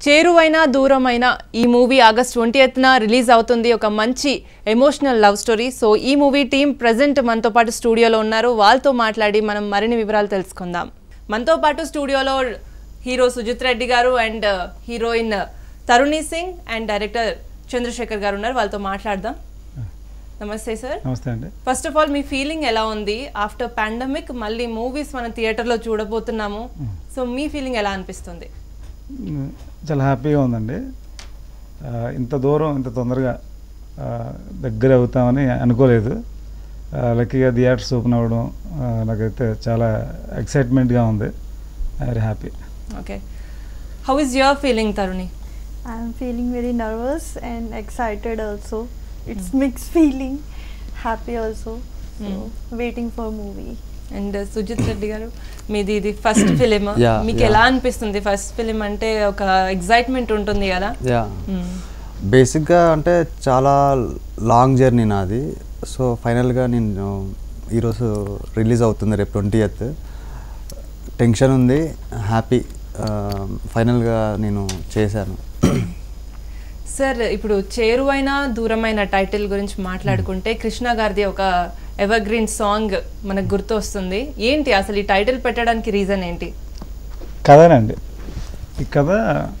చేరువైన దూరమైన ఈ movie August twenty ఎత్న release అవుతుంది ఒక మంచి ఎమోషనల్ లవ్ స్టోరీ సో ఈ మూవీ టీం ప్రజెంట్ మనతో పాటు స్టూడియోలో ఉన్నారు వాళ్ళతో మాట్లాడి మనం మరిన్ని వివరాలు తెలుసుకుందాం మనతో పాటు స్టూడియోలో hero Sujith Reddy garu and heroine Taruni Singh and director Chandrasekhar garu ఉన్నారు వాళ్ళతో మాట్లాడదాం నమస్తే సార్ నమస్తే అండి ఫస్ట్ ఆఫ్ ఆల్ మీ ఫీలింగ్ ఎలా ఉంది ఆఫ్టర్ పాండమిక్ మళ్ళీ మూవీస్ మనం థియేటర్లో చూడబోతున్నాము సో మీ ఫీలింగ్ ఎలా అనిపిస్తుంది మ్, చాలా హ్యాపీగా ఉందండి ఆ, ఇంత దూరం ఇంత తొందరగా ఆ, దగ్గర అవుతామని అనుకోలేదు ఆ, లక్కీగా థియేటర్స్ ఓపెన్ అవ్వడం ఆ, నాకైతే చాలా ఎక్సైట్మెంట్గా ఉంది very happy okay how is your feeling Taruni I'm feeling very nervous and excited also. It's mixed feeling, happy also. So Mm. waiting for movie. And Sujith Reddy garu మీది ఇది ఫస్ట్ ఫిలిం Yeah, మీకు yeah. ఎలా అనిపిస్తుంది ఫస్ట్ ఫిలిం అంటే ఒక excitement ఉంటుంది కదా yeah మ్మ్. బేసిక్గా అంటే చాలా లాంగ్ జర్నీ నాది సో ఫైనల్గా నేను ఈరోజు రిలీజ్ అవుతుంది రేపు ట్వంటీ ఎత్ టెన్షన్ ఉంది హ్యాపీ ఫైనల్గా నేను చేశాను సార్ ఇప్పుడు చేరువైన దూరమైన టైటిల్ గురించి మాట్లాడుకుంటే కృష్ణ గారిది ఒక ఎవర్ గ్రీన్ సాంగ్ మనకు గుర్తు వస్తుంది ఏంటి అసలు ఈ టైటిల్ పెట్టడానికి రీజన్ ఏంటి కథనండి ఈ కథ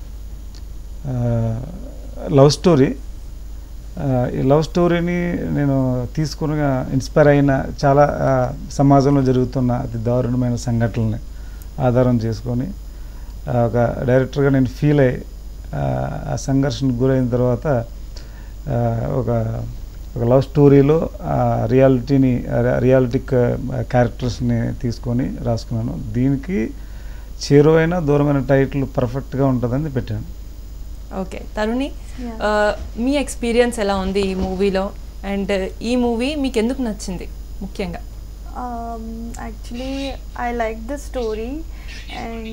లవ్ స్టోరీ ఆ, ఈ లవ్ స్టోరీని నేను తీసుకునిగా ఇన్స్పైర్ అయిన చాలా ఆ, సమాజంలో జరుగుతున్న అతి దారుణమైన సంఘటనల్ని ఆధారం చేసుకొని ఆ, ఒక డైరెక్టర్గా నేను ఫీల్ అయ్యి ఆ, ఆ సంఘర్షణకు గురైన తర్వాత ఆ, ఒక ఒక లవ్ స్టోరీలో ఆ రియాలిటీని రియాలిటిక్ క్యారెక్టర్స్ని తీసుకొని రాసుకున్నాను దీనికి చేరువైన దూరమైన టైటిల్ పర్ఫెక్ట్గా ఉంటుందని పెట్టాను ఓకే తరుణి Yeah. ఆ, మీ ఎక్స్పీరియన్స్ ఎలా ఉంది ఈ మూవీలో అండ్ ఈ మూవీ మీకు ఎందుకు నచ్చింది ముఖ్యంగా Um, actually, I liked the story and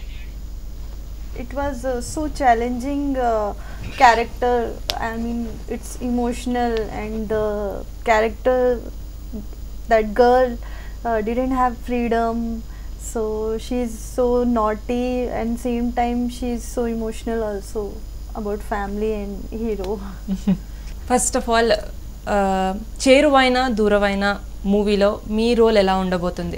it was uh, so challenging uh, character. I mean, it's emotional and the character, that girl uh, didn't have freedom. So she's so naughty and same time she's so emotional also about family and hero. First of all Cheruvaina Dooramaina మూవీలో మీ role ఎలా ఉండబోతుంది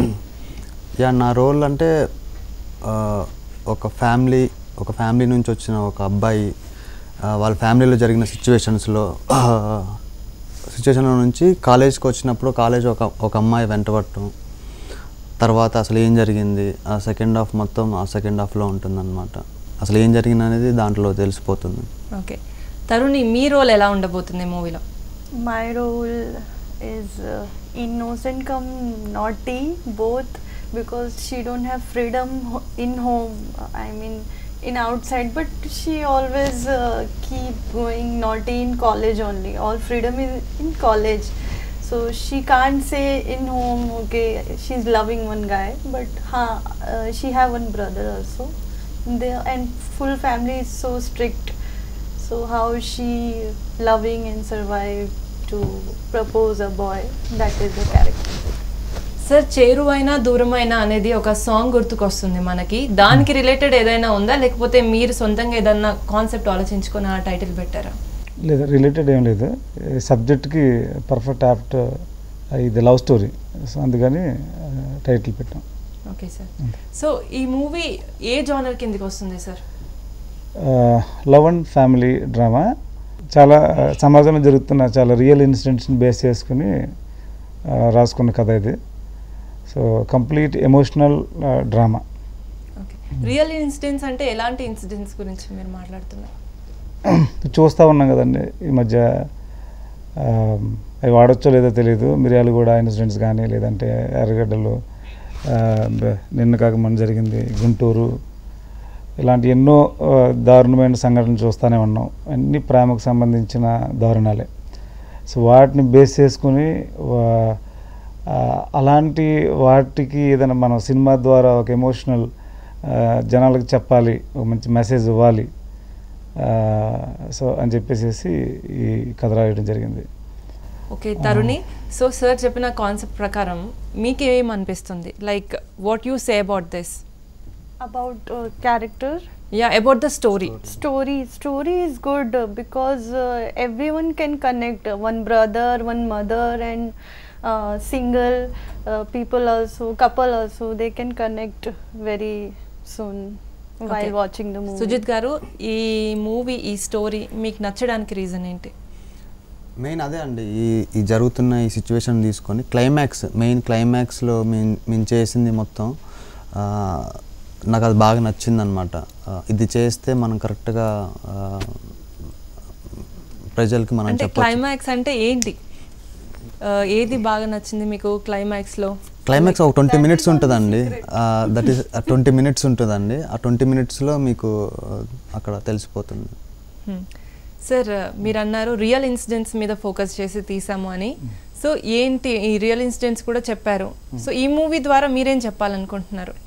yeah నా role అంటే ఆ, ఒక family ఒక family నుంచి వచ్చిన ఒక అబ్బాయి ఆ, వాళ్ళ ఫ్యామిలీలో జరిగిన సిచ్యువేషన్స్లో సిచ్యువేషన్లో నుంచి కాలేజ్కి వచ్చినప్పుడు కాలేజ్ ఒక ఒక అమ్మాయి వెంటబడటం తర్వాత అసలు ఏం జరిగింది ఆ సెకండ్ హాఫ్ మొత్తం ఆ సెకండ్ హాఫ్లో ఉంటుందన్నమాట అసలు ఏం జరిగింది అనేది దాంట్లో తెలిసిపోతుంది ఓకే తరుణి మీ రోల్ ఎలా ఉండబోతుంది మూవీలో My role is uh, innocent come naughty both because she don't have freedom ho- in home. I mean in outside, but she always uh, keep going naughty in college only. All freedom is in college. So she can't say in home, okay, she's loving one guy, but ha, uh, she have one brother also. They, and full family is so strict. So how she loving and survive to propose a boy, that is the character. Sir Cheruvaina Dooramaina అనేది ఒక song గుర్తుకొస్తుంది మనకి దానికి related ఏదైనా ఉందా లేకపోతే మీరు సొంతంగా ఏదైనా కాన్సెప్ట్ ఆలోచించుకొని ఆ టైటిల్ పెట్టారా లేదు రిలేటెడ్ ఏం లేదు సబ్జెక్ట్కి పర్ఫెక్ట్ యాప్ట్ ఇది లవ్ స్టోరీ సో అందుకని టైటిల్ పెట్టాం ఓకే సార్ సో ఈ మూవీ ఏ జానర్ కిందకి వస్తుంది sir love and family drama చాలా ఆ, సమాజంలో జరుగుతున్న చాలా రియల్ ఇన్సిడెంట్స్ని బేస్ చేసుకుని ఆ, రాసుకున్న కథ ఇది so complete emotional drama okay real incidents అంటే ఎలాంటి ఇన్సిడెంట్స్ గురించి మీరు మాట్లాడుతున్నారు చూస్తూ ఉన్నాం కదండి ఈ మధ్య ఆ, అవి వాడొచ్చో లేదో తెలియదు మిరియాలు కూడా ఇన్సిడెంట్స్ కానీ లేదంటే ఎర్రగడ్డలు ఆ, బ- నిన్న కాక మన జరిగింది గుంటూరు ఇలాంటి ఎన్నో ఆ, దారుణమైన సంఘటనలు చూస్తూనే ఉన్నాం అన్ని ప్రేమకు సంబంధించిన దారుణాలే సో వాటిని బేస్ చేసుకుని వా- ఆ, అలాంటి వాటికి ఏదైనా మనం సినిమా ద్వారా ఒక ఎమోషనల్ జనాలకు చెప్పాలి ఒక మంచి మెసేజ్ ఇవ్వాలి ఆ, సో అని చెప్పేసి ఈ కథ రాయడం జరిగింది ఓకే తరుణి సో సార్ చెప్పిన కాన్సెప్ట్ ప్రకారం మీకేం అనిపిస్తుంది like what you say about this About uh, character, yeah about the story story story is good uh, because uh, everyone can connect uh, one brother one mother and uh, single uh, people also couple also they can connect very soon while Okay. watching the movie Sujith garu ఈ movie ఈ story మీకు నచ్చడానికి reason ఏంటి main అదే అండి ఈ ఈ జరుగుతున్న ఈ సిచ్యువేషన్ తీసుకొని క్లైమాక్స్ మెయిన్ క్లైమాక్స్లో మేము మేము చేసింది మొత్తం ఆ, నాకు అది బాగా నచ్చింది అనమాట ఇది చేస్తే మనం కరెక్ట్గా ప్రజలకి మనం అంటే చెప్పచ్చు క్లైమాక్స్ అంటే ఏంటి ఆ, ఏది బాగా నచ్చింది మీకు క్లైమాక్స్ లో క్లైమాక్స్ ఒక ట్వంటీ మినిట్స్ ఉంటుందండి దట్ ఈస్ ట్వంటీ మినిట్స్ ఉంటుందండి ఆ ట్వంటీ మినిట్స్లో మీకు ఆ, అక్కడ తెలిసిపోతుంది సార్ మీరు అన్నారు రియల్ ఇన్సిడెంట్స్ మీద ఫోకస్ చేసి తీసాము అని సో ఏంటి ఈ రియల్ ఇన్సిడెంట్స్ కూడా చెప్పారు సో ఈ మూవీ ద్వారా మీరేం చెప్పాలనుకుంటున్నారు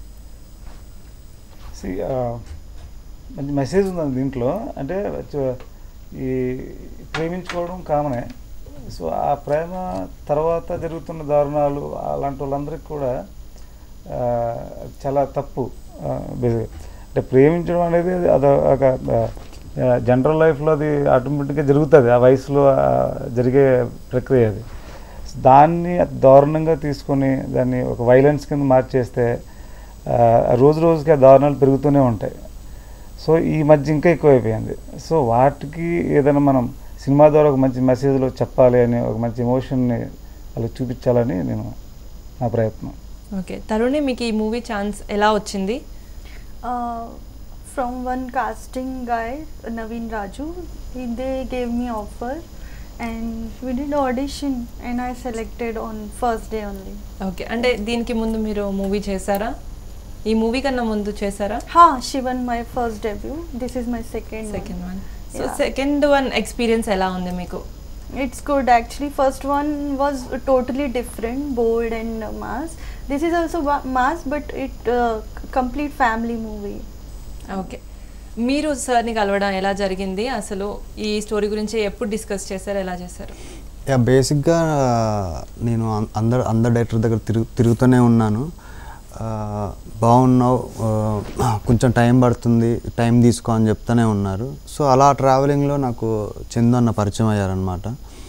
See, ఆ, మంచి మెసేజ్ ఉందండి దీంట్లో అంటే చ- ఈ ప్రేమించుకోవడం కామనే సో ఆ ప్రేమ తర్వాత జరుగుతున్న దారుణాలు అలాంటి వాళ్ళందరికీ కూడా ఆ, చాలా తప్పు ఆ, బేసిక్ అంటే ప్రేమించడం అనేది అది ఒక జనరల్ లైఫ్లో అది ఆటోమేటిక్గా జరుగుతుంది ఆ వయసులో ఆ, జరిగే ప్రక్రియ అది దాన్ని దారుణంగా తీసుకొని దాన్ని ఒక వైలెన్స్ కింద మార్చేస్తే ఆ, రోజు రోజుకి ఆ దారుణాలు పెరుగుతూనే ఉంటాయి సో ఈ మధ్య ఇంకా ఎక్కువైపోయింది సో వాటికి ఏదైనా మనం సినిమా ద్వారా ఒక మంచి మెసేజ్లో చెప్పాలి అని ఒక మంచి ఎమోషన్ని వాళ్ళకి చూపించాలని నేను నా ప్రయత్నం ఓకే తరుణి మీకు ఈ మూవీ ఛాన్స్ ఎలా వచ్చింది uh, from one casting guy naveen raju he, they gave me offer and we did audition and i selected on first day only okay అంటే దీనికి ముందు మీరు మూవీ చేశారా ఈ మూవీ కన్నా ముందు చేశారా ha shivan my first debut this is my second one. Second one so Yeah. Second one experience ఎలా ఉంది మీకు It's good actually. First one was totally different, bold and uh, mass. This is also wa- mass, but it uh, c- complete family movie. Okay మీరు సార్ని కలవడం ఎలా జరిగింది అసలు ఈ స్టోరీ గురించి ఎప్పుడు డిస్కస్ చేశారు ఎలా చేశారు యా బేసిక్గా నేను అం- అందరు అందరు డైరెక్టర్ దగ్గర తిరుగు తిరుగుతూనే ఉన్నాను ఆ, బాగున్నావు ఆ, కొంచెం టైం పడుతుంది టైం తీసుకో అని చెప్తూనే ఉన్నారు సో అలా ట్రావెలింగ్లో నాకు చందు అన్న పరిచయం అయ్యారనమాట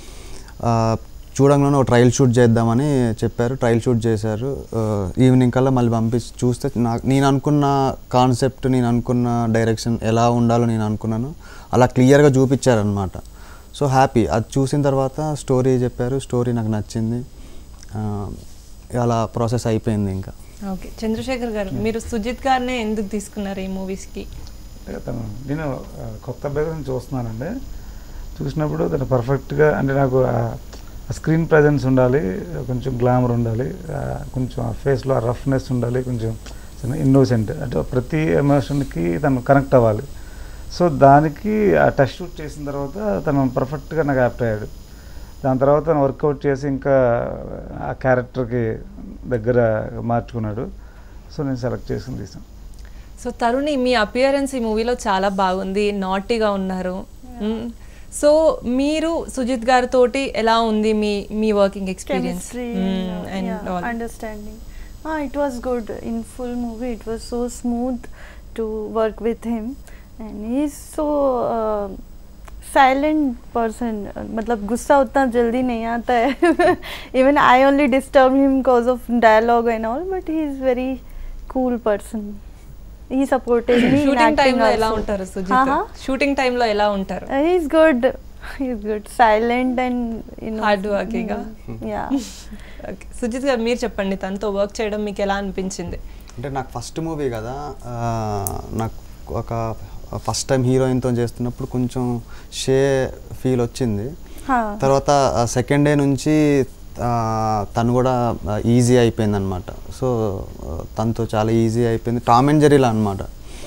చూడంగానే ఒక ట్రయల్ షూట్ చేద్దామని చెప్పారు ట్రయల్ షూట్ చేశారు ఆ, ఈవినింగ్ కల్లా మళ్ళీ పంపించి చూస్తే నాకు నేను అనుకున్న కాన్సెప్ట్ నేను అనుకున్న డైరెక్షన్ ఎలా ఉండాలో నేను అనుకున్నాను అలా క్లియర్గా చూపించారనమాట సో హ్యాపీ అది చూసిన తర్వాత స్టోరీ చెప్పారు స్టోరీ నాకు నచ్చింది ఆ, అలా ప్రాసెస్ అయిపోయింది ఇంకా ఓకే చంద్రశేఖర్ గారు మీరు సుజిత్ గారినే ఎందుకు తీసుకున్నారు ఈ మూవీస్కి అంటే తను నేను ఆ, కొత్త అభ్యర్థిని చూస్తున్నానండి చూసినప్పుడు తను పర్ఫెక్ట్గా అంటే నాకు ఆ స్క్రీన్ ప్రజెన్స్ ఉండాలి కొంచెం గ్లామర్ ఉండాలి ఆ, కొంచెం ఆ ఫేస్లో ఆ రఫ్నెస్ ఉండాలి కొంచెం ఇన్నోసెంట్ అంటే ప్రతి ఎమోషన్కి తను కనెక్ట్ అవ్వాలి సో దానికి ఆ టెస్ట్ షూట్ చేసిన తర్వాత తను పర్ఫెక్ట్గా నాకు యాప్ట్ అయ్యాడు దాని తర్వాత తను వర్కౌట్ చేసి ఇంకా ఆ క్యారెక్టర్కి దగ్గర మార్చుకున్నాడు సో నేను సెలెక్ట్ చేసుకుని తీసాను సో తరుణి మీ అపియరెన్స్ ఈ మూవీలో చాలా బాగుంది నాటీగా ఉన్నారు సో మీరు సుజిత్ గారితోటి ఎలా ఉంది మీ మీ working experience Chemistry and, uh, yeah, understanding. Ah, it was good. In full movie, it was so smooth to work with him, and he's so uh, silent person. Uh, मतलब गुस्सा उतना जल्दी नहीं आता है. Even I only disturb him because of dialogue and all, but he is very cool person. He supported me in shooting acting టైంలో ఎలా also. ఉంటారు Huh, సుజిత్ huh? షూటింగ్ టైంలో ఎలా ఉంటారు Uh, he's good. He's good. Silent and you know. Hard working, ah? mm, Yeah. Okay. Sujith గారు మీరు చెప్పండి తనతో వర్క్ చేయడం మీకు ఎలా అనిపించింది అంటే నాకు ఫస్ట్ మూవీ కదా ఆ, నాకు ఒక ఫస్ట్ టైం హీరోయిన్తో చేస్తున్నప్పుడు కొంచెం షే ఫీల్ వచ్చింది Huh. తర్వాత సెకండ్ డే నుంచి ఆ, తను కూడా ఈజీ అయిపోయింది అనమాట సో తనతో చాలా ఈజీ అయిపోయింది టామ్ అండ్ జెరీలా అనమాట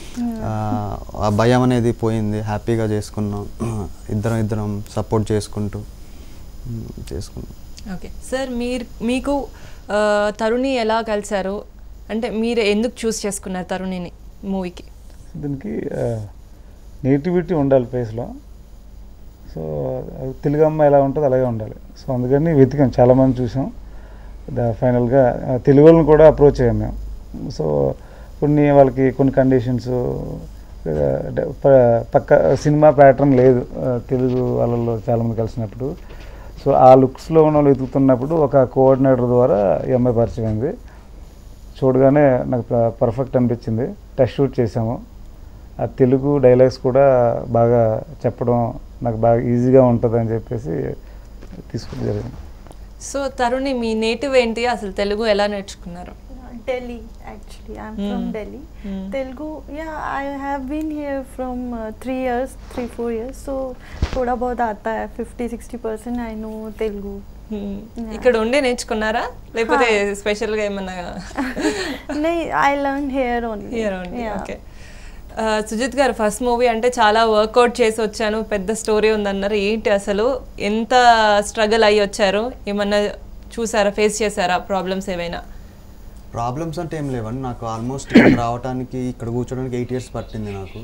ఆ భయం అనేది పోయింది హ్యాపీగా చేసుకున్నాం ఇద్దరం ఇద్దరం సపోర్ట్ చేసుకుంటూ మ్, చేసుకున్నాం ఓకే సార్ మీరు మీకు ఆ, తరుణి ఎలా కలిశారు అంటే మీరు ఎందుకు చూస్ చేసుకున్నారు తరుణిని మూవీకి దీనికి నేటివిటీ ఉండాలి ఫేస్లో సో అది తెలుగు అమ్మాయి ఎలా ఉంటుందో అలాగే ఉండాలి సో అందుకని వెతికాం చాలామంది చూసాం ఫైనల్గా తెలుగు వాళ్ళని కూడా అప్రోచ్ అయ్యాం మేము సో కొన్ని వాళ్ళకి కొన్ని కండిషన్స్ అంటే ప- పక్క సినిమా ప్యాటర్న్ లేదు ఆ, తెలుగు వాళ్ళలో చాలామంది కలిసినప్పుడు సో ఆ లుక్స్లో ఉన్న వాళ్ళు వెతుకుతున్నప్పుడు ఒక కోఆర్డినేటర్ ద్వారా ఈ అమ్మాయి పరిచయం అయింది చూడగానే నాకు పర్ఫెక్ట్ అనిపించింది టెస్ట్ షూట్ చేసాము ఆ తెలుగు డైలాగ్స్ కూడా బాగా చెప్పడం నాకు బాగా ఈజీగా ఉంటుంది అని చెప్పేసి తీసుకోవడం జరిగింది సో తరుణి మీ నేటివ్ ఏంటి అసలు తెలుగు ఎలా నేర్చుకున్నారు Delhi, actually. I'm from Hmm. Delhi. Hmm. Telugu, yeah, I have been here from uh, three years, three, four years. So, थोड़ा बहुत आता है 50 60 percent I know Telugu Hmm. Yeah. ఇక్కడ ఉండే నేర్చుకున్నారా లేకపోతే స్పెషల్ గా ఏమన్నా नहीं I learn here only here only okay Sujith garu first movie అంటే చాలా వర్కౌట్ చేసి వచ్చాను పెద్ద స్టోరీ ఉందన్నారు ఏంటి అసలు ఎంత స్ట్రగుల్ అయ్యి వచ్చారు ఏమన్నా చూసారా ఫేస్ చేశారా ప్రాబ్లమ్స్ ఏవైనా ప్రాబ్లమ్స్ అంటే ఏం లేవండి నాకు ఆల్మోస్ట్ ఇక్కడ రావడానికి ఇక్కడ కూర్చోడానికి ఎయిట్ ఇయర్స్ పట్టింది నాకు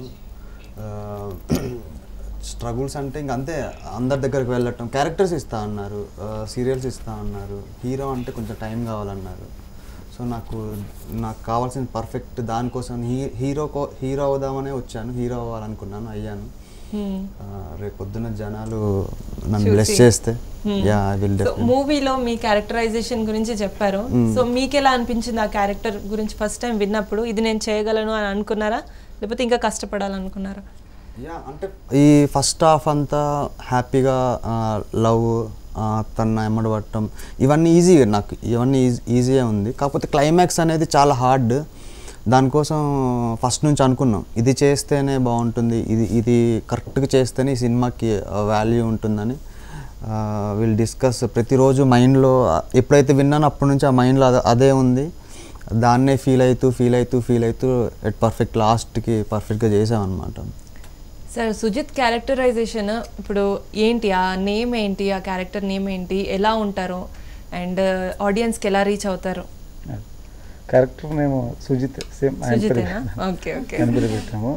స్ట్రగుల్స్ అంటే ఇంక అంతే అందరి దగ్గరికి వెళ్ళటం క్యారెక్టర్స్ ఇస్తా అన్నారు సీరియల్స్ ఇస్తా అన్నారు హీరో అంటే కొంచెం టైం కావాలన్నారు సో నాకు నాకు కావాల్సిన పర్ఫెక్ట్ దానికోసం హీ హీరో కో హీరో అవుదామనే వచ్చాను హీరో అవ్వాలనుకున్నాను అయ్యాను Hmm. ఆ, రేపు పొద్దున్న జనాలు నన్ను చూసి. బ్లెస్ చేస్తే Hmm. Yeah I will so మూవీలో మీ క్యారెక్టరైజేషన్ గురించి చెప్పారు సో మీకు ఎలా అనిపించింది ఆ క్యారెక్టర్ గురించి ఫస్ట్ టైం విన్నప్పుడు ఇది నేను చేయగలను అని అనుకున్నారా లేకపోతే ఇంకా కష్టపడాలనుకున్నారా యా అంటే ఈ ఫస్ట్ హాఫ్ అంతా హ్యాపీగా లవ్ తన ఎమ్మడి పట్టడం ఇవన్నీ ఈజీ నాకు ఇవన్నీ ఈజీగా ఉంది కాకపోతే క్లైమాక్స్ అనేది చాలా హార్డ్ దానికోసం ఫస్ట్ నుంచి అనుకున్నాం ఇది చేస్తేనే బాగుంటుంది ఇది ఇది కరెక్ట్గా చేస్తేనే ఈ సినిమాకి వాల్యూ ఉంటుందని విల్ డిస్కస్ ప్రతిరోజు మైండ్లో ఎప్పుడైతే విన్నానో అప్పటి నుంచి ఆ మైండ్లో అదే అదే ఉంది దాన్నే ఫీల్ అవుతూ ఫీల్ అవుతూ ఫీల్ అవుతూ ఎట్ పర్ఫెక్ట్ లాస్ట్కి పర్ఫెక్ట్గా చేసామన్నమాట సార్ సుజిత్ క్యారెక్టరైజేషన్ ఇప్పుడు ఏంటి ఆ నేమ్ ఏంటి ఆ క్యారెక్టర్ నేమ్ ఏంటి ఎలా ఉంటారు అండ్ ఆడియన్స్కి ఎలా రీచ్ అవుతారు క్యారెక్టర్ మేము సుజిత్ సేమ్ ఆయన పేరు సుజితేనా ఓకే ఓకే ఆయన పేరు పెట్టాము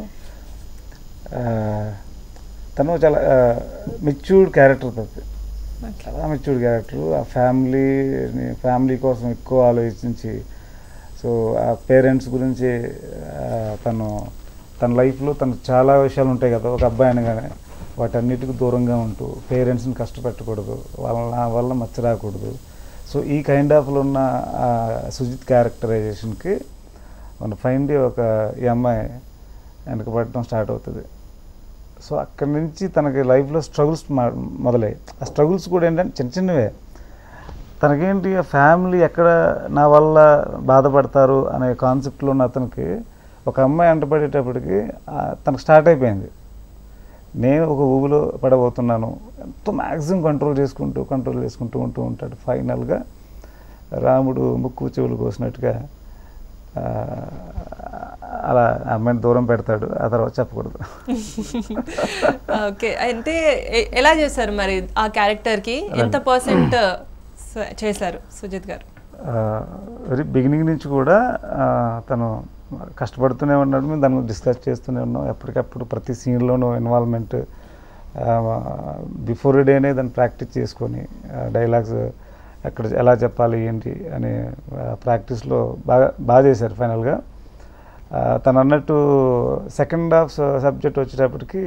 ఆ, తను చాలా మెచ్యూర్డ్ క్యారెక్టర్ తప్పి చాలా మెచ్యూర్డ్ క్యారెక్టర్ ఆ ఫ్యామిలీ ఫ్యామిలీ కోసం ఎక్కువ ఆలోచించి సో ఆ పేరెంట్స్ గురించి ఆ, తను తన లైఫ్లో తను చాలా విషయాలు ఉంటాయి కదా ఒక అబ్బాయి అనగానే వాటన్నిటికి దూరంగా ఉంటూ పేరెంట్స్ని కష్టపెట్టకూడదు వాళ్ళ వల్ల మచ్చ రాకూడదు సో ఈ కైండ్ ఆఫ్లో ఉన్న ఆ సుజిత్ క్యారెక్టరైజేషన్కి మన ఫైనలీ ఒక ఈ అమ్మాయి వెనకబడటం స్టార్ట్ అవుతుంది సో అక్కడి నుంచి తనకి లైఫ్లో స్ట్రగుల్స్ మొదలయ్యాయి ఆ స్ట్రగుల్స్ కూడా ఏంటంటే చిన్న చిన్నవే తనకేంటి ఆ ఫ్యామిలీ ఎక్కడ నా వల్ల బాధపడతారు అనే కాన్సెప్ట్లో ఉన్న అతనికి ఒక అమ్మాయి అంటపడేటప్పటికి ఆ, తనకు స్టార్ట్ అయిపోయింది నేను ఒక ఊబిలో పడబోతున్నాను ఎంతో మ్యాక్సిమం కంట్రోల్ చేసుకుంటూ కంట్రోల్ చేసుకుంటూ ఉంటూ ఉంటాడు ఫైనల్గా రాముడు ముక్కు చెవులు కోసినట్టుగా ఆ, అలా ఆ అమ్మాయిని దూరం పెడతాడు ఆ తర్వాత చెప్పకూడదు ఓకే అంటే ఎ- ఎలా చేశారు మరి ఆ క్యారెక్టర్కి ఎంత పర్సెంట్ చేశారు సుజిత్ గారు వెరీ బిగినింగ్ నుంచి కూడా ఆ, తను కష్టపడుతూనే ఉన్నాడు మేము దాని గురించి డిస్కస్ చేస్తూనే ఉన్నాం ఎప్పటికప్పుడు ప్రతి సీన్లోనూ ఇన్వాల్వ్మెంట్ బిఫోర్ డేనే దాన్ని ప్రాక్టీస్ చేసుకొని డైలాగ్స్ ఎక్కడ ఎలా చెప్పాలి ఏంటి అనే ప్రాక్టీస్లో బాగా బాగా చేశారు ఫైనల్గా తను అన్నట్టు సెకండ్ హాఫ్ సబ్జెక్ట్ వచ్చేటప్పటికి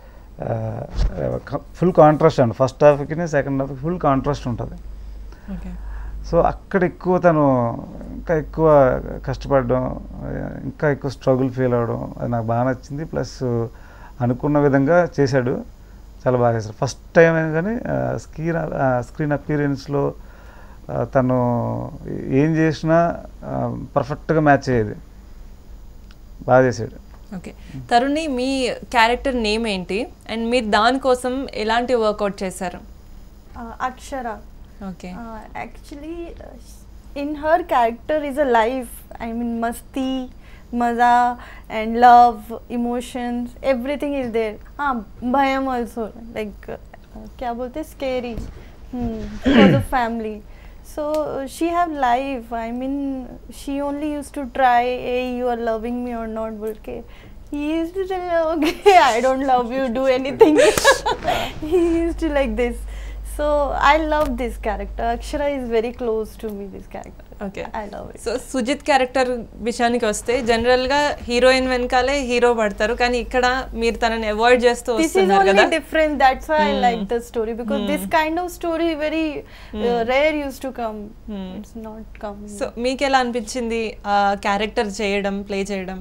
ఫుల్ కాంట్రాస్ట్ అండి ఫస్ట్ హాఫ్కి సెకండ్ హాఫ్కి ఫుల్ కాంట్రాస్ట్ ఉంటుంది ఓకే సో అక్కడ ఎక్కువ తను ఇంకా ఎక్కువ కష్టపడడం ఇంకా ఎక్కువ స్ట్రగుల్ ఫీల్ అవ్వడం అది నాకు బాగా నచ్చింది ప్లస్ అనుకున్న విధంగా చేశాడు చాలా బాగా చేశాడు ఫస్ట్ టైం అయినా కానీ స్క్రీన్ స్క్రీన్ అపీరియన్స్లో తను ఏం చేసినా పర్ఫెక్ట్గా మ్యాచ్ అయ్యేది బాగా చేశాడు ఓకే తరుణి మీ క్యారెక్టర్ నేమ్ ఏంటి అండ్ మీరు దానికోసం ఎలాంటి వర్కౌట్ చేశారు uh, Akshara. ఓకే Uh, actually, uh, sh- in her character is a life. I mean, masti, maza, and love, emotions, everything is there. Ah, bhayam also. Like, uh, क्या बोलते scary hmm, because of family. So uh, she have life. I mean, she only used to try, hey, you are loving me or not, बोल He used to tell, okay, I don't love you, do anything. he used to like this. So I love this character. Akshara is very close to me. This character. Okay I love it. So Sujith character విషయానికి వస్తే general గా heroine వెనకాలే hero పడతారు కానీ ఇక్కడ మీరు తనని avoid చేస్తూ this is వస్తున్నారు only కదా different that's why i like the story because this kind of story very uh, rare used to come it's not coming so మీకు ఎలా అనిపించింది ఆ క్యారెక్టర్ చేయడం ప్లే చేయడం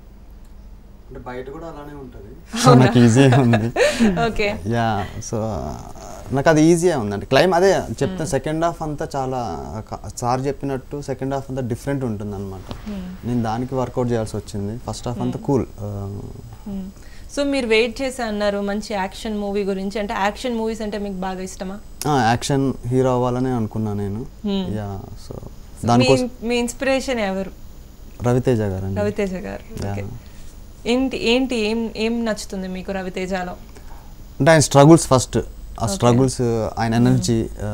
అంటే బయట కూడా అలానే ఉంటుంది సో నాకు ఈజీ ఉంది ఓకే యా సో నాకు అది ఈజీగా ఉందండి క్లైమ్ అదే చెప్తాను సెకండ్ హాఫ్ అంతా చాలా సార్ చెప్పినట్టు సెకండ్ హాఫ్ అంతా డిఫరెంట్ ఉంటుంది అనమాట నేను దానికి వర్కౌట్ చేయాల్సి వచ్చింది ఫస్ట్ హాఫ్ అంతా కూల్ సో మీరు వెయిట్ చేసి అన్నారు మంచి యాక్షన్ మూవీ గురించి అంటే యాక్షన్ మూవీస్ అంటే మీకు బాగా ఇష్టమా యాక్షన్ హీరో అవ్వాలని అనుకున్నా నేను Hmm. యా సో మీ దానికోసం మీ ఇన్స్పిరేషన్ ఎవరు రవితేజ గారు అండి రవితేజ గారు Yeah. ఓకే ఏంటి ఏంటి ఏం ఏం నచ్చుతుంది మీకు రవితేజలో అంటే ఆయన స్ట్రగుల్స్ ఫస్ట్ ఆ స్ట్రగుల్స్ ఆయన ఎనర్జీ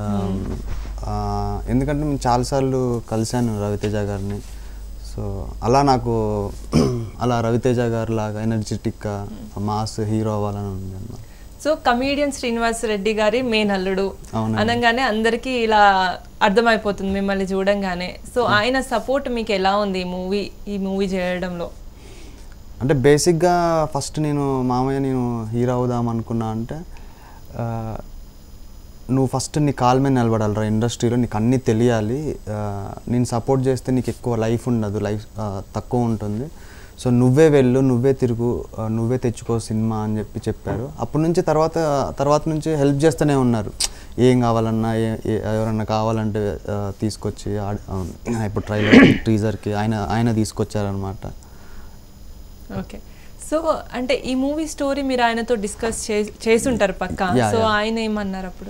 ఎందుకంటే నేను చాలాసార్లు కలిశాను రవితేజ గారిని సో అలా నాకు అలా రవితేజ గారు లాగా ఎనర్జెటిక్గా మాస్ హీరో అవ్వాలని ఉంది అన్నమాట సో కమీడియన్ శ్రీనివాస్ రెడ్డి గారి మెయిన్ అల్లుడు అవునండి. అనగానే అందరికీ ఇలా అర్థమైపోతుంది మిమ్మల్ని చూడంగానే సో ఆయన సపోర్ట్ మీకు ఎలా ఉంది ఈ మూవీ ఈ మూవీ చేయడంలో అంటే బేసిక్గా ఫస్ట్ నేను మామయ్య నేను హీరో అవుదాం అనుకున్నా అంటే ఆ, నువ్వు ఫస్ట్ నీ కాల్ మీద నిలబడాలిరా ఇండస్ట్రీలో నీకు అన్నీ తెలియాలి ఆ, నేను సపోర్ట్ చేస్తే నీకు ఎక్కువ లైఫ్ ఉండదు లైఫ్ ఆ, తక్కువ ఉంటుంది సో నువ్వే వెళ్ళు నువ్వే తిరుగు ఆ, నువ్వే తెచ్చుకో సినిమా అని చెప్పి చెప్పారు అప్పటి నుంచి తర్వాత తర్వాత నుంచి హెల్ప్ చేస్తూనే ఉన్నారు ఏం కావాలన్నా ఏ- ఏ- ఎవరన్నా కావాలంటే ఆ, తీసుకొచ్చి ఆడ- ఆ, ఇప్పుడు ట్రైలర్ టీజర్కి ఆయన ఆయన తీసుకొచ్చారనమాట ఓకే సో అంటే ఈ మూవీ స్టోరీ మీరు ఆయనతో డిస్కస్ చేసి ఉంటారు పక్క Yeah, సో yeah. ఆయన ఏమన్నారు అప్పుడు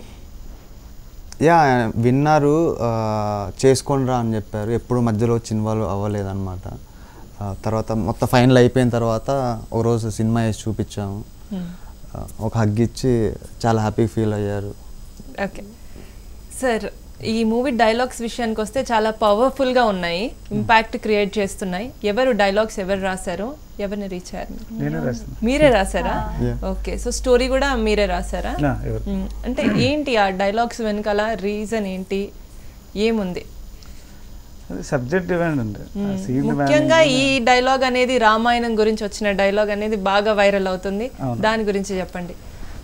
యా విన్నారు ఆ, చేసుకోండి రా అని చెప్పారు ఎప్పుడు మధ్యలో వచ్చి ఇన్వాల్వ్ అవ్వలేదన్నమాట ఆ, తర్వాత మొత్తం ఫైనల్ అయిపోయిన తర్వాత ఒక రోజు సినిమా వేసి చూపించాము Hmm. ఆ, ఒక హగ్ ఇచ్చి చాలా హ్యాపీ ఫీల్ అయ్యారు ఓకే సార్ ఈ మూవీ డైలాగ్స్ విషయానికి వస్తే చాలా పవర్ఫుల్ గా ఉన్నాయి ఇంపాక్ట్ క్రియేట్ చేస్తున్నాయి ఎవరు డైలాగ్స్ ఎవరు రాశారు ఎవరిని రీచ్ అయ్యారు మీరు? నేనే రాసిన మీరే రాశారా Yeah. ఓకే సో స్టోరీ కూడా మీరే రాశారా నా, ఎవరు? మ్మ్. అంటే ఏంటి ఆ డైలాగ్స్ వెనకాల రీజన్ ఏంటి ఏముంది అది సబ్జెక్ట్ ఇవ్వండి అండి ఆ scene ముఖ్యంగా management- ఈ డైలాగ్ అనేది రామాయణం గురించి వచ్చిన డైలాగ్ అనేది బాగా వైరల్ అవుతుంది అవును. దాని గురించి చెప్పండి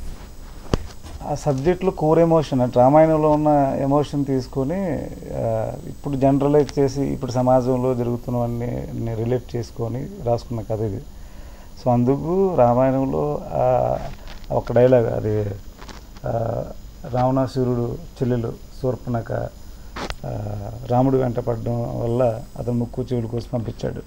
ఆ సబ్జెక్ట్లో కోర్ ఎమోషన్ అంటే రామాయణంలో ఉన్న ఎమోషన్ తీసుకొని ఆ, ఇప్పుడు జనరలైజ్ చేసి ఇప్పుడు సమాజంలో జరుగుతున్నవన్నీ రిలేట్ చేసుకొని రాసుకున్న కథ ఇది సో అందుకు రామాయణంలో ఆ, ఒక డైలాగ్ అది ఆ, రావణాసురుడు చెల్లెలు శూర్పణక ఆ, రాముడు వెంట పడడం వల్ల అతను ముక్కు చెవులు కోసి పంపించాడు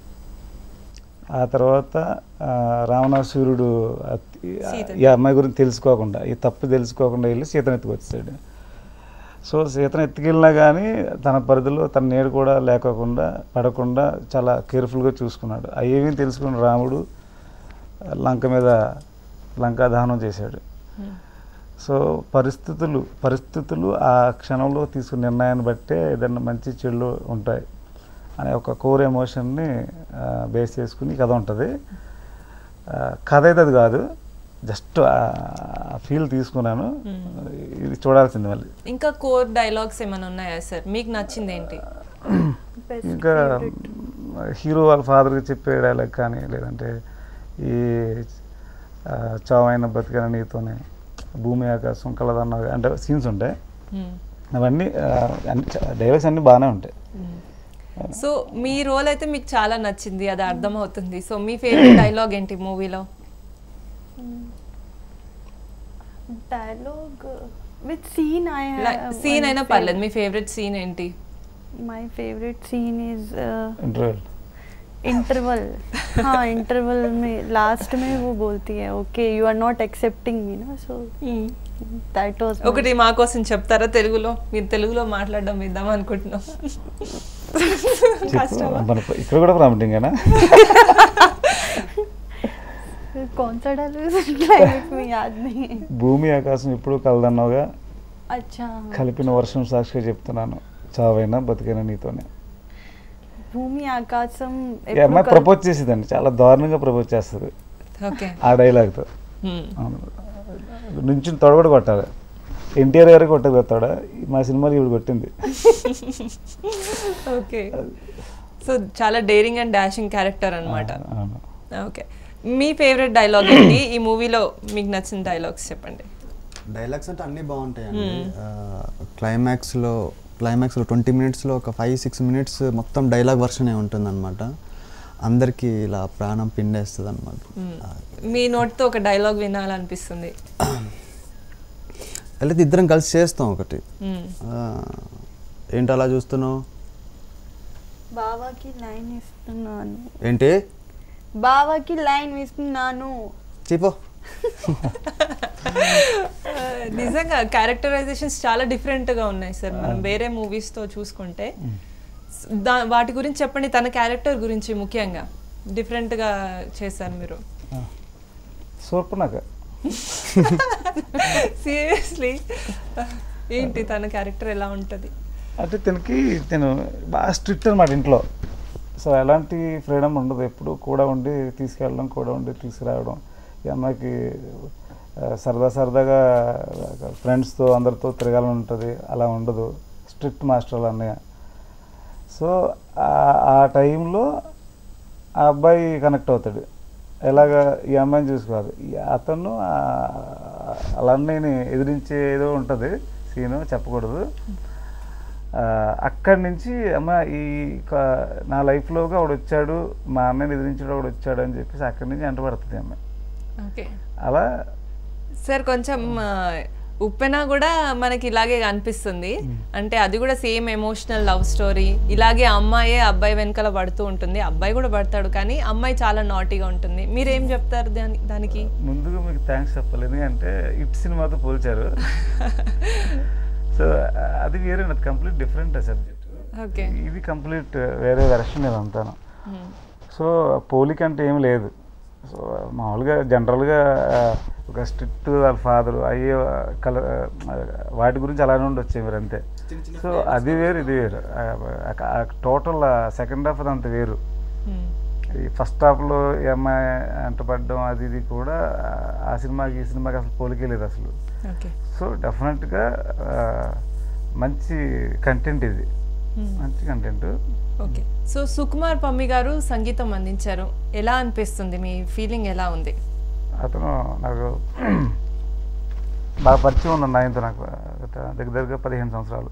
ఆ తర్వాత ఆ, రావణాసురుడు అత్- సీతని. ఈ అమ్మాయి గురించి తెలుసుకోకుండా ఈ తప్పు తెలుసుకోకుండా వెళ్ళి సీతను ఎత్తుకొచ్చాడు సో సీతను ఎత్తుకెళ్ళినా కానీ తన పరిధిలో తన నీడ కూడా లేకోకుండా పడకుండా చాలా కేర్ఫుల్గా చూసుకున్నాడు అవేమీ తెలుసుకున్న రాముడు లంక మీద లంకా దహనం చేశాడు సో పరిస్థితులు పరిస్థితులు ఆ క్షణంలో తీసుకున్న నిర్ణయాన్ని బట్టే ఏదైనా మంచి చెడులు ఉంటాయి అనే ఒక కోర్ ఎమోషన్ని బేస్ చేసుకుని కథ ఉంటుంది ఆ, కథ అయితే అది కాదు జస్ట్ ఆ ఫీల్ తీసుకున్నాను ఇది చూడాల్సింది మళ్ళీ ఇంకా కోర్ డైలాగ్స్ ఏమైనా ఉన్నాయా సార్ మీకు నచ్చింది ఏంటి Best ఇంకా favorite. హీరో వాళ్ళ ఫాదర్కి చెప్పే డైలాగ్ కానీ లేదంటే ఈ ఆ, చావైన బతికైన నీతోనే భూమి ఆకాశం కలదన్న అంటే సీన్స్ ఉంటాయి మ్మ్. అవన్నీ ఆ, అన్ని డైలాగ్స్ అన్నీ బాగానే ఉంటాయి సో మీ రోల్ అయితే మీకు చాలా నచ్చింది అది అర్థమవుతుంది సో మీ ఫేవరెట్ డైలాగ్ ఏంటి మూవీలో dialogue uh, with scene i have scene one అయినా fav- పర్లేదు మీ ఫేవరెట్ సీన్ ఏంటి my favorite scene is uh, interval interval हाँ इंटरवल में लास्ट में वो बोलती है okay you are not excepting me ना सो दैट वाज ఒకటి మా కోసం చెప్తారా తెలుగులో మీరు తెలుగులో మాట్లాడడం ఇద్దాం అనుకుంటున్నాం కష్టమా మన ఇక్కడ కూడా ప్రాంప్టింగేనా कौन सा डायलॉग क्लाइमेट में याद नहीं है భూమి ఆకాశం ఎప్పుడు కలదన్నావుగా अच्छा కలిపిన వర్షం సాక్షిగా చెప్తున్నాను చావైనా బతికైనా నీతోనే భూమి ఆకాశం ఈ అమ్మాయి ప్రపోజ్ చేసేదండి చాలా దారుణంగా ప్రపోజ్ చేస్తుంది ఓకే ఆ డైలాగ్తో నుంచి తొడగొడ కొట్టాలి ఎన్టీఆర్ గారికి కొట్టదు కొత్తాడా మా సినిమాలో ఇప్పుడు కొట్టింది ఓకే సో చాలా డేరింగ్ అండ్ డాషింగ్ క్యారెక్టర్ అన్నమాట అవును. ఓకే మీ ఫేవరెట్ డైలాగ్ ఏంటి ఈ మూవీలో మీకు నచ్చిన డైలాగ్స్ చెప్పండి డైలాగ్స్ అంటే అన్నీ బాగుంటాయండి క్లైమాక్స్లో క్లైమాక్స్లో ట్వంటీ మినిట్స్లో ఒక ఫైవ్ సిక్స్ మినిట్స్ మొత్తం డైలాగ్ వర్షనే ఉంటుందన్నమాట అందరికీ ఇలా ప్రాణం పిండేస్తుంది అనమాట మీ నోట్తో ఒక డైలాగ్ వినాలనిపిస్తుంది అయితే ఇద్దరం కలిసి చేస్తాం ఒకటి మ్మ్. ఆ, ఏంటి అలా చూస్తున్నావు బావాకి లైన్ ఇస్తున్నాను ఏంటి బావాకి లైన్ ఇస్తున్నాను చెప్పు ఆ, నిజంగా క్యారెక్టరైజేషన్స్ చాలా డిఫరెంట్గా ఉన్నాయి సార్ మనం వేరే మూవీస్తో చూసుకుంటే దా వాటి గురించి చెప్పండి తన క్యారెక్టర్ గురించి ముఖ్యంగా డిఫరెంట్గా చేశారు మీరు శూర్పణఖ సీరియస్లీ ఏంటి తన క్యారెక్టర్ ఎలా ఉంటుంది అంటే తనకి నేను బాగా స్ట్రిక్ట్ అనమాట ఇంట్లో సో ఎలాంటి ఫ్రీడమ్ ఉండదు ఎప్పుడు కూడా ఉండి తీసుకెళ్ళడం కూడా ఉండి తీసుకురావడం ఈ అమ్మాయికి ఆ, సరదా సరదాగా ఫ్రెండ్స్తో అందరితో తిరగాలని ఉంటుంది అలా ఉండదు స్ట్రిక్ట్ మాస్టర్లు అన్నయ్య సో ఆ- ఆ టైంలో ఆ అబ్బాయి కనెక్ట్ అవుతాడు ఎలాగా ఈ అమ్మాయిని చూసుకోవాలి ఈ అతను ఆ- అలాన్నీని ఎదిరించే ఏదో ఉంటుంది సీను చెప్పకూడదు ఆ, అక్కడి నుంచి అమ్మ ఈ క- నా లైఫ్లోగా వాడు వచ్చాడు మా అన్నయ్యని ఎదిరించాడు వాడు వచ్చాడు అని చెప్పేసి అక్కడి నుంచి ఎంటబడుతుంది అమ్మాయి ఓకే అలా సార్ కొంచెం ఆ, ఉప్పెన కూడా మనకి ఇలాగే అనిపిస్తుంది అంటే అది కూడా సేమ్ ఎమోషనల్ లవ్ స్టోరీ ఇలాగే అమ్మాయే అబ్బాయి వెనకాల పడుతూ ఉంటుంది అబ్బాయి కూడా పడతాడు కానీ అమ్మాయి చాలా నాటీగా ఉంటుంది మీరేం చెప్తారు దాని దానికి ముందుగా మీకు థ్యాంక్స్ చెప్పాలి ఎందుకంటే ఇట్ సినిమాతో పోల్చారు సో అది వేరే కంప్లీట్ డిఫరెంట్ సబ్జెక్ట్ ఓకే ఇది కంప్లీట్ వేరే వెర్షన్ ఇదంతాను సో పోలిక అంటే ఏం లేదు సో మామూలుగా జనరల్గా ఒక స్ట్రిక్ట్ వాళ్ళ ఫాదరు అయ్యే కల వాటి గురించి అలానే ఉండొచ్చు మీరు అంతే సో అది వేరు ఇది వేరు టోటల్ సెకండ్ హాఫ్ అదంతా వేరు ఈ ఫస్ట్ హాఫ్లో ఈ అమ్మాయి అంటపడడం అది ఇది కూడా ఆ సినిమాకి ఈ సినిమాకి అసలు పోలికే లేదు అసలు ఓకే సో డెఫినెట్గా మంచి కంటెంట్ ఇది మంచి content okay so Sukumar Pammi garu సంగీతం అందించారు ఎలా అనిపిస్తుంది మీ ఫీలింగ్ ఎలా ఉంది అతను నాకు బాగా పరిచయం ఉన్నాను ఆయనతో నాకు గత దగ్గర దగ్గర పదిహేను సంవత్సరాలు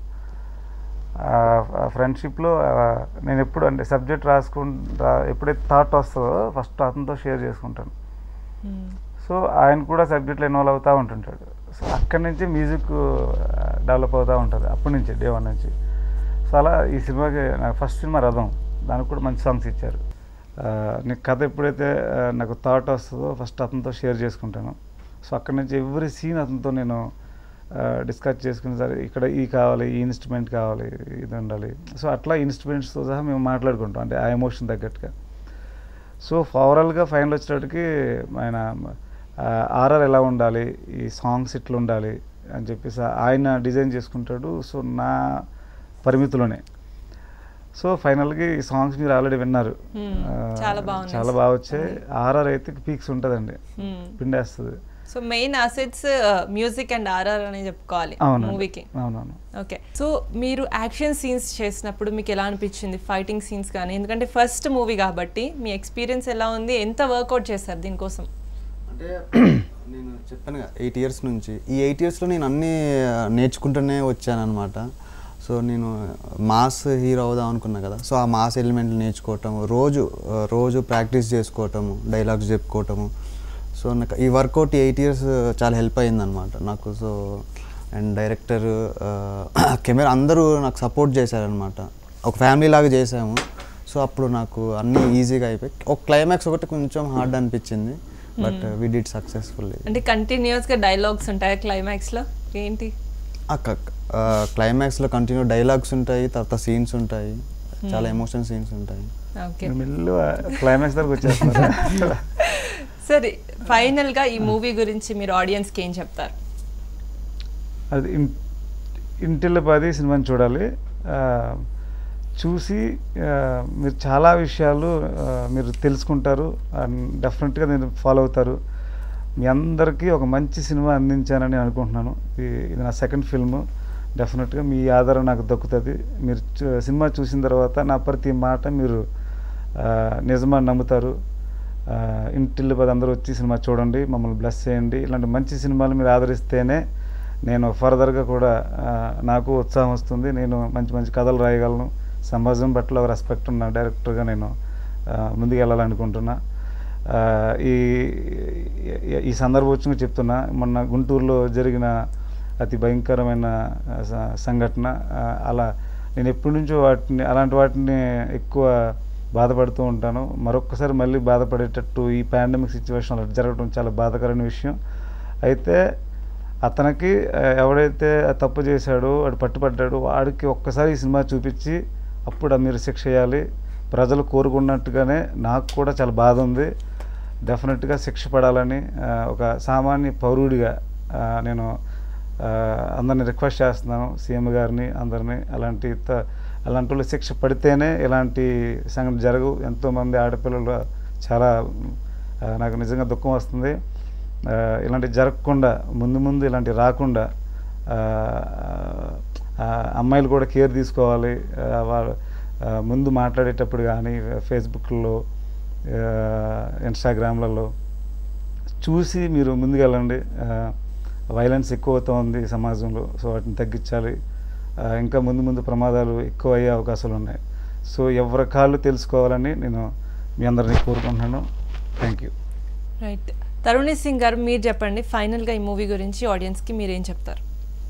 ఫ్రెండ్షిప్లో నేను ఎప్పుడు అంటే సబ్జెక్ట్ రాసుకుంటా ఎప్పుడైతే థాట్ వస్తుందో ఫస్ట్ అతనితో షేర్ చేసుకుంటాను మ్మ్. సో ఆయన కూడా సబ్జెక్ట్లో ఇన్వాల్వ్ అవుతూ ఉంటుంటాడు సో అక్కడి నుంచి మ్యూజిక్ డెవలప్ అవుతూ ఉంటుంది అప్పటి నుంచి డే వన్ నుంచి సో అలా ఈ సినిమాకి నాకు ఫస్ట్ సినిమా రథం దానికి కూడా మంచి సాంగ్స్ ఇచ్చారు ఆ, నీకు కథ ఎప్పుడైతే ఆ, నాకు థాట్ వస్తుందో ఫస్ట్ అతనితో షేర్ చేసుకుంటాను సో అక్కడి నుంచి ఎవ్రీ సీన్ అతనితో నేను డిస్కస్ చేసుకుని సరే ఇక్కడ ఈ కావాలి ఈ ఇన్స్ట్రుమెంట్ కావాలి ఇది ఉండాలి సో అట్లా ఇన్స్ట్రుమెంట్స్తో సహా మేము మాట్లాడుకుంటాం అంటే ఆ ఎమోషన్ తగ్గట్టుగా సో ఓవరాల్గా ఫైనల్ వచ్చేటప్పటికి ఆయన ఆర్ఆర్ ఎలా ఉండాలి ఈ సాంగ్స్ ఇట్లా ఉండాలి అని చెప్పేసి ఆయన డిజైన్ చేసుకుంటాడు సో నా పరిమితిలోనే సో ఫైనల్గా ఈ సాంగ్స్ మీరు ఆల్రెడీ విన్నారు Hmm. ఆ, చాలా బాగున్నాయి. చాలా బాగా వచ్చాయి ఆర్ఆర్ అయితే పీక్స్ ఉంటుందండి మ్మ్. పిండేస్తుంది so main assets music and RR అని చెప్పుకోవాలి అవును మూవీకి అవునవును ఓకే సో మీరు యాక్షన్ సీన్స్ చేసినప్పుడు మీకు ఎలా అనిపించింది ఫైటింగ్ సీన్స్ కానీ ఎందుకంటే ఫస్ట్ మూవీ కాబట్టి మీ ఎక్స్పీరియన్స్ ఎలా ఉంది ఎంత వర్కౌట్ చేశారు దీనికోసం అంటే నేను చెప్పాను ఎయిట్ ఇయర్స్ నుంచి ఈ ఎయిట్ ఇయర్స్లో నేను అన్నీ ఆ, నేర్చుకుంటూనే వచ్చానమాట సో నేను మాస్ హీరో అవుదాం అనుకున్నా కదా సో ఆ మాస్ ఎలిమెంట్లు నేర్చుకోవటం రోజు ఆ, రోజు ప్రాక్టీస్ చేసుకోవటము డైలాగ్స్ చెప్పుకోవటము సో నాకు ఈ వర్కౌట్ ఎయిట్ ఇయర్స్ చాలా హెల్ప్ అయిందనమాట నాకు సో అండ్ డైరెక్టర్ కెమెరా అందరూ నాకు సపోర్ట్ చేశారనమాట ఒక ఫ్యామిలీ లాగా చేసాము సో అప్పుడు నాకు అన్నీ ఈజీగా అయిపోయి ఒక క్లైమాక్స్ ఒకటి కొంచెం హార్డ్ అనిపించింది బట్ వి డిడ్ సక్సెస్ఫుల్లీ అంటే కంటిన్యూస్గా డైలాగ్స్ ఉంటాయి క్లైమాక్స్లో ఏంటి క్లైమాక్స్లో కంటిన్యూ డైలాగ్స్ ఉంటాయి తర్వాత సీన్స్ ఉంటాయి చాలా ఎమోషన్ సీన్స్ ఉంటాయి ఓకే మిల్లు క్లైమాక్స్ దగ్గరకు వచ్చేస్తున్నారు సరే ఫైనల్గా ఈ మూవీ గురించి మీరు ఆడియన్స్కి ఏం చెప్తారు అది ఇన్ ఇంటిల్ల పది సినిమాని చూడాలి ఆ, చూసి ఆ, మీరు చాలా విషయాలు ఆ, మీరు తెలుసుకుంటారు డెఫినెట్గా నేను ఫాలో అవుతారు మీ అందరికీ ఒక మంచి సినిమా అందించానని అనుకుంటున్నాను ఇది ఇది నా సెకండ్ ఫిల్మ్ డెఫినెట్గా మీ ఆధారం నాకు దక్కుతుంది మీరు చూ- సినిమా చూసిన తర్వాత నా ప్రతి మాట మీరు ఆ, నిజమని నమ్ముతారు ఆ, ఇంటిల్లి పది అందరూ వచ్చి సినిమా చూడండి మమ్మల్ని బ్లెస్ చేయండి ఇలాంటి మంచి సినిమాలు మీరు ఆదరిస్తేనే నేను ఫర్దర్గా కూడా ఆ, నాకు ఉత్సాహం వస్తుంది నేను మంచి మంచి కథలు రాయగలను సమాజం పట్ల ఒక రెస్పెక్ట్ ఉన్న డైరెక్టర్గా నేను ఆ, ముందుకు వెళ్ళాలనుకుంటున్నా ఆ, ఈ ఈ- ఈ సందర్భోచంగా చెప్తున్నా మొన్న గుంటూరులో జరిగిన అతి భయంకరమైన ఆ, స- సంఘటన ఆ, అలా నేను ఎప్పటి నుంచో వాటిని అలాంటి వాటిని ఎక్కువ బాధపడుతూ ఉంటాను మరొక్కసారి మళ్ళీ బాధపడేటట్టు ఈ పాండమిక్ సిచ్యువేషన్ అలా జరగడం చాలా బాధాకరమైన విషయం అయితే అతనికి ఆ, ఎవడైతే ఆ తప్పు చేశాడో వాడు పట్టుపడ్డాడో వాడికి ఒక్కసారి ఈ సినిమా చూపించి అప్పుడు మీరు శిక్ష చేయాలి ప్రజలు కోరుకున్నట్టుగానే నాకు కూడా చాలా బాధ ఉంది డెఫినెట్గా శిక్ష పడాలని ఆ, ఒక సామాన్య పౌరుడిగా ఆ, నేను ఆ, అందరిని రిక్వెస్ట్ చేస్తున్నాను సీఎం గారిని అందరినీ అలాంటి త- అలాంటి వాళ్ళు శిక్ష పడితేనే ఇలాంటి సంఘటన జరగవు ఎంతోమంది ఆడపిల్లలు చాలా ఆ, నాకు నిజంగా దుఃఖం వస్తుంది ఆ, ఇలాంటి జరగకుండా ముందు ముందు ఇలాంటి రాకుండా ఆ, ఆ, అమ్మాయిలు కూడా కేర్ తీసుకోవాలి ఆ, వాళ్ళ ఆ, ముందు మాట్లాడేటప్పుడు కానీ ఫేస్బుక్లో ఇన్స్టాగ్రామ్లలో చూసి మీరు ముందుకెళ్ళండి వైలెన్స్ ఎక్కువ అవుతూ ఉంది సమాజంలో సో వాటిని తగ్గించాలి ఆ, ఇంకా ముందు ముందు ప్రమాదాలు ఎక్కువ అయ్యే అవకాశాలు ఉన్నాయి సో ఎవరి కాళ్ళు తెలుసుకోవాలని నేను మీ అందరినీ కోరుకుంటున్నాను thank you right Taruni Singh garu మీరు చెప్పండి ఫైనల్గా ఈ మూవీ గురించి ఆడియన్స్కి మీరు ఏం చెప్తారు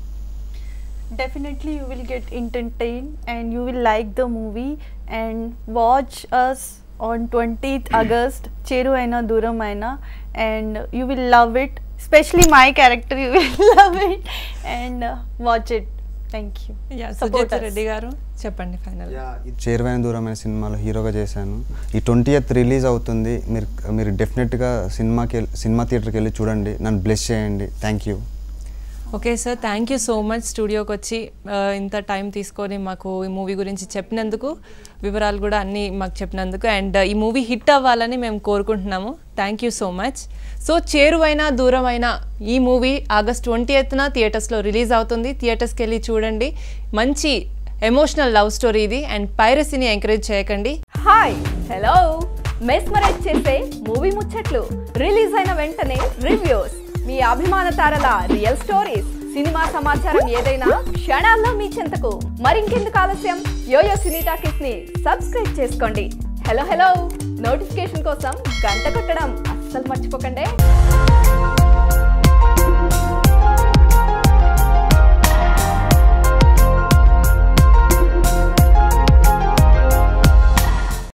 definitely you will get entertained and you will like the movie and watch us on 20th august cheru aina duram aina and you will love it especially my character you will love it and uh, watch it thank you Support Sujatha us. Reddy గారు చెప్పండి final చేరువైన దూరమైన సినిమాలో హీరోగా చేశాను ఈ twenty eighth release అవుతుంది మీరు మీరు డెఫినెట్గా సినిమాకి వెళ్ళి- సినిమా థియేటర్కి వెళ్ళి చూడండి నన్ను బ్లెస్ చేయండి thank you okay sir thank you so much స్టూడియోకి వచ్చి ఆ, ఇంత టైం తీసుకొని మాకు ఈ మూవీ గురించి చెప్పినందుకు వివరాలు కూడా అన్నీ మాకు చెప్పినందుకు అండ్ ఈ మూవీ హిట్ అవ్వాలని మేము కోరుకుంటున్నాము thank you so much so Cheruvaina Dooramaina ఈ మూవీ ఆగస్ట్ ట్వంటీ ఎత్న థియేటర్స్లో రిలీజ్ అవుతుంది థియేటర్స్కి వెళ్ళి చూడండి మంచి ఎమోషనల్ లవ్ స్టోరీ ఇది అండ్ పైరసీని ఎంకరేజ్ చేయకండి హాయ్ హలో మెస్మరైజ్ చేసే మూవీ ముచ్చట్లు రిలీజ్ అయిన వెంటనే రివ్యూస్ మీ అభిమాన తారల రియల్ స్టోరీస్ సినిమా సమాచారం ఏదైనా క్షణాల్లో మీ చెంతకు మరింకెందుకు ఆలస్యం యోయో సినీ టాకీస్ ని సబ్స్క్రైబ్ చేసుకోండి హలో హలో నోటిఫికేషన్ కోసం గంట కొట్టడం అస్సలు మర్చిపోకండి